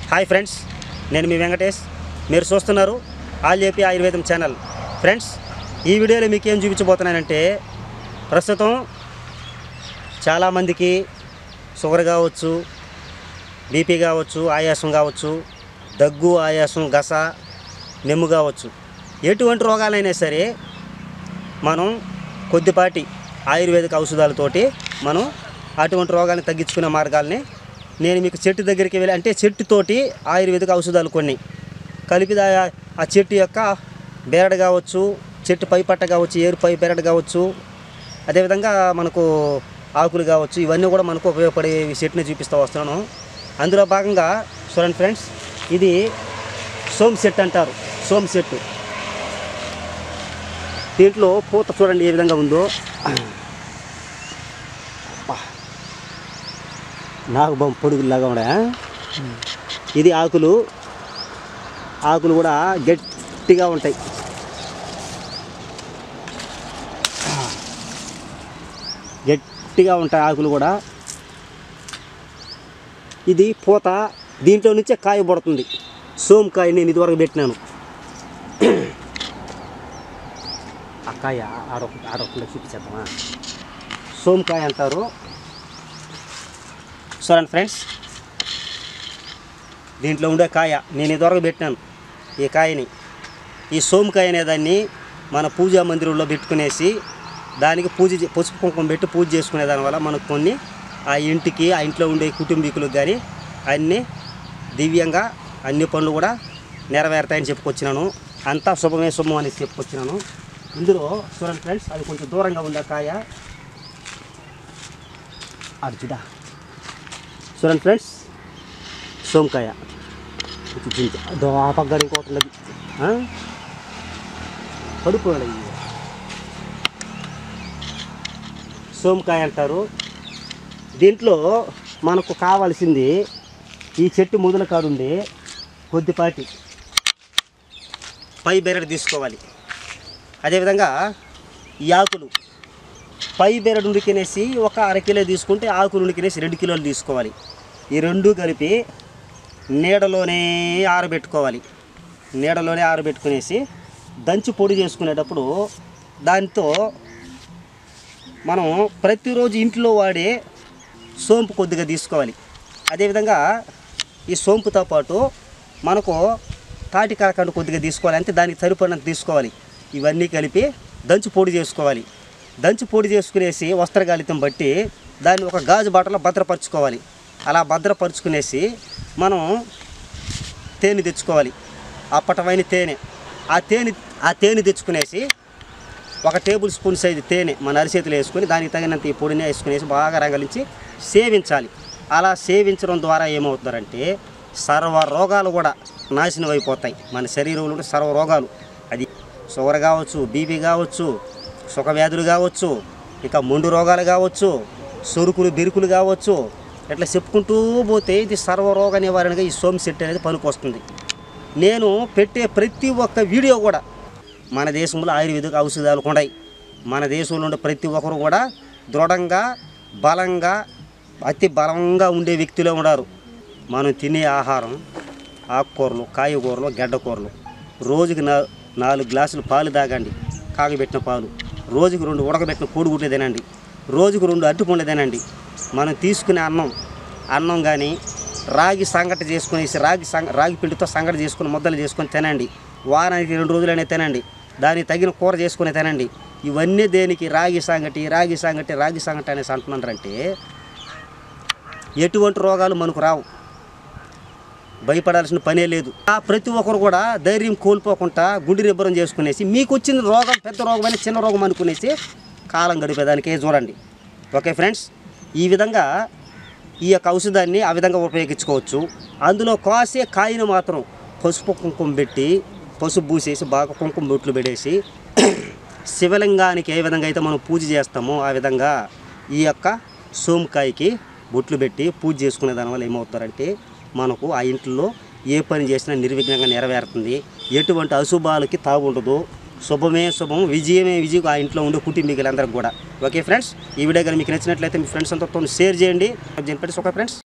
Hi friends నేను మీ వెంకటేష్ మీరు చూస్తున్నారు ఆల్ ఏపీ ఆయుర్వేదం ఛానల్ ఫ్రెండ్స్ ఈ వీడియోలో మీకు ఏం చూపించబోతున్నానంటే ప్రస్తుతం చాలామందికి షుగర్ కావచ్చు బీపీ కావచ్చు ఆయాసం కావచ్చు దగ్గు ఆయాసం గస నెమ్ము కావచ్చు ఎటువంటి రోగాలైనా సరే మనం కొద్దిపాటి ఆయుర్వేదిక ఔషధాలతోటి మనం అటువంటి రోగాలను తగ్గించుకునే మార్గాల్ని నేను మీకు చెట్టు దగ్గరికి వెళ్ళి అంటే చెట్టుతోటి ఆయుర్వేదిక ఔషధాలు కొన్ని కలిపి దా- ఆ చెట్టు యొక్క బెరడు కావచ్చు చెట్టు పై పట్ట కావచ్చు ఏరు పై బెరడు కావచ్చు అదేవిధంగా మనకు ఆకులు కావచ్చు ఇవన్నీ కూడా మనకు ఉపయోగపడే ఈ చెట్టుని చూపిస్తూ వస్తున్నాను అందులో భాగంగా చూడండి ఫ్రెండ్స్ ఇది సోమ్ సెట్ అంటారు సోమ్ చెట్టు దీంట్లో పూత చూడండి ఏ విధంగా ఉందో అబ్బా. నాకు బొమ్మ పొడుగులాగా ఉండే ఇది ఆకులు ఆకులు కూడా గట్టిగా ఉంటాయి గట్టిగా ఉంటాయి ఆకులు కూడా ఇది పూత దీంట్లో నుంచే కాయ పడుతుంది సోమకాయ నేను ఇదివరకు పెట్టినాను ఆ కాయ ఆడొక ఆడొకకుండా చూపించేద్దామా సోమకాయ అంటారు చూడండి ఫ్రెండ్స్ దీంట్లో ఉండే కాయ నేను ఇదివరకు పెట్టినాను ఈ కాయని ఈ సోమకాయ అనే దాన్ని మన పూజా మందిరంలో పెట్టుకునేసి దానికి పూజ చే- పసుపు కుంకుమ పెట్టి పూజ చేసుకునే దానివల్ల మనకు కొన్ని ఆ ఇంటికి ఆ ఇంట్లో ఉండే కుటుంబీకులకు కానీ అన్నీ దివ్యంగా అన్ని పనులు కూడా నెరవేరుతాయని చెప్పుకొచ్చినాను అంతా శుభమే శుభం అని చెప్పుకొచ్చినాను ఇందులో చూడండి ఫ్రెండ్స్ అది కొంచెం దూరంగా ఉంది ఆ కాయ అది చూడా చూడండి ఫ్రెండ్స్ సోమకాయ కొంచెం చింత అదో ఆ పక్కన ఇంకోటి ఉన్నది ఆ? కడుపు వడ ఇది. సోమకాయ అంటారు దీంట్లో మనకు కావాల్సింది ఈ చెట్టు మొదల కాడుండి కొద్దిపాటి పై బెరడు తీసుకోవాలి అదేవిధంగా ఈ ఆకులు పై బెరడు ఉడికినేసి ఒక అర కిలో తీసుకుంటే ఆకులు ఉడికినేసి రెండు కిలోలు తీసుకోవాలి ఈ రెండు కలిపి నీడలోనే ఆరబెట్టుకోవాలి నీడలోనే ఆరబెట్టుకునేసి దంచి పొడి చేసుకునేటప్పుడు దాంతో మనం ప్రతిరోజు ఇంట్లో వాడే సోంపు కొద్దిగా తీసుకోవాలి అదేవిధంగా ఈ సోంపుతో పాటు మనకు తాటి కాకండ కొద్దిగా తీసుకోవాలి అంటే దానికి సరిపడినంత తీసుకోవాలి ఇవన్నీ కలిపి దంచి పొడి చేసుకోవాలి దంచి పొడి చేసుకునేసి వస్త్రగాలితం బట్టి దాన్ని ఒక గాజు బాటలో భద్రపరచుకోవాలి అలా భద్రపరుచుకునేసి మనం తేనె తెచ్చుకోవాలి అప్పటమైన తేనె ఆ తేనె ఆ తేనె తెచ్చుకునేసి ఒక టేబుల్ స్పూన్ సైజు తేనె మన అరిచేతులు వేసుకొని దానికి తగినంత ఈ పొడిని వేసుకునేసి బాగా రగలించి సేవించాలి అలా సేవించడం ద్వారా ఏమవుతుందంటే సర్వ రోగాలు కూడా నాశనం అయిపోతాయి మన శరీరంలో ఉండే సర్వ రోగాలు అది షుగర్ కావచ్చు బీపీ కావచ్చు సుఖ వ్యాధులు కావచ్చు ఇక మొండు రోగాలు కావచ్చు సొరుకులు బిరుకులు కావచ్చు ఇట్లా చెప్పుకుంటూ పోతే ఇది సర్వరోగ నివారణగా ఈ సోమ్ సెట్ అనేది పనికొస్తుంది నేను పెట్టే ప్రతి ఒక్క వీడియో కూడా మన దేశంలో ఆయుర్వేదిక ఔషధాలు ఉన్నాయి మన దేశంలో ఉండే ప్రతి ఒక్కరు కూడా దృఢంగా బలంగా అతి బలంగా ఉండే వ్యక్తులే ఉన్నారు మనం తినే ఆహారం ఆకుకూరలు కాయగూరలు గడ్డకూరలు రోజుకి నా నాలుగు గ్లాసులు పాలు తాగండి కాగబెట్టిన పాలు రోజుకి రెండు ఉడకబెట్టిన కోడిగుడ్లు తినండి రోజుకు రెండు అరటిపండ్లు తినండి మనం తీసుకునే అన్నం అన్నం కానీ రాగి సంగటి చేసుకునేసి రాగి సంగ రాగి పిండితో సంగటి చేసుకుని ముద్దలు చేసుకొని తినండి వారానికి రెండు రోజులైనా తినండి దానికి తగిన కూర చేసుకుని తినండి ఇవన్నీ దేనికి రాగి సంగటి రాగి సంగటి రాగి సంగటి అనేసి అంటున్నారంటే ఎటువంటి రోగాలు మనకు రావు భయపడాల్సిన పనే లేదు ఆ ప్రతి ఒక్కరు కూడా ధైర్యం కోల్పోకుండా గుండె నిబ్బరం చేసుకునేసి మీకు వచ్చిన రోగం పెద్ద రోగమైన చిన్న రోగం అనుకునేసి కాలం గడిపేదానికే చూడండి ఓకే ఫ్రెండ్స్ ఈ విధంగా ఈ యొక్క ఔషధాన్ని ఆ విధంగా ఉపయోగించుకోవచ్చు అందులో కాసే కాయను మాత్రం పసుపు కుంకుమ పెట్టి పసుపు పూసేసి బాగా కుంకుమ బొట్లు పెట్టేసి శివలింగానికి ఏ విధంగా అయితే మనం పూజ చేస్తామో ఆ విధంగా ఈ యొక్క సోమకాయకి బొట్లు పెట్టి పూజ చేసుకునే దానివల్ల ఏమవుతారంటే మనకు ఆ ఇంట్లో ఏ పని చేసినా నిర్విఘ్నంగా నెరవేరుతుంది ఎటువంటి అశుభాలకి తాగుండదు శుభమే శుభం విజయమే విజయం ఆ ఇంట్లో ఉండే కుటుంబీకులందరికీ కూడా ఓకే ఫ్రెండ్స్ ఈ వీడియో కానీ మీకు నచ్చినట్లయితే మీ ఫ్రెండ్స్ అంతా షేర్ చేయండి చెప్పండి ఓకే ఫ్రెండ్స్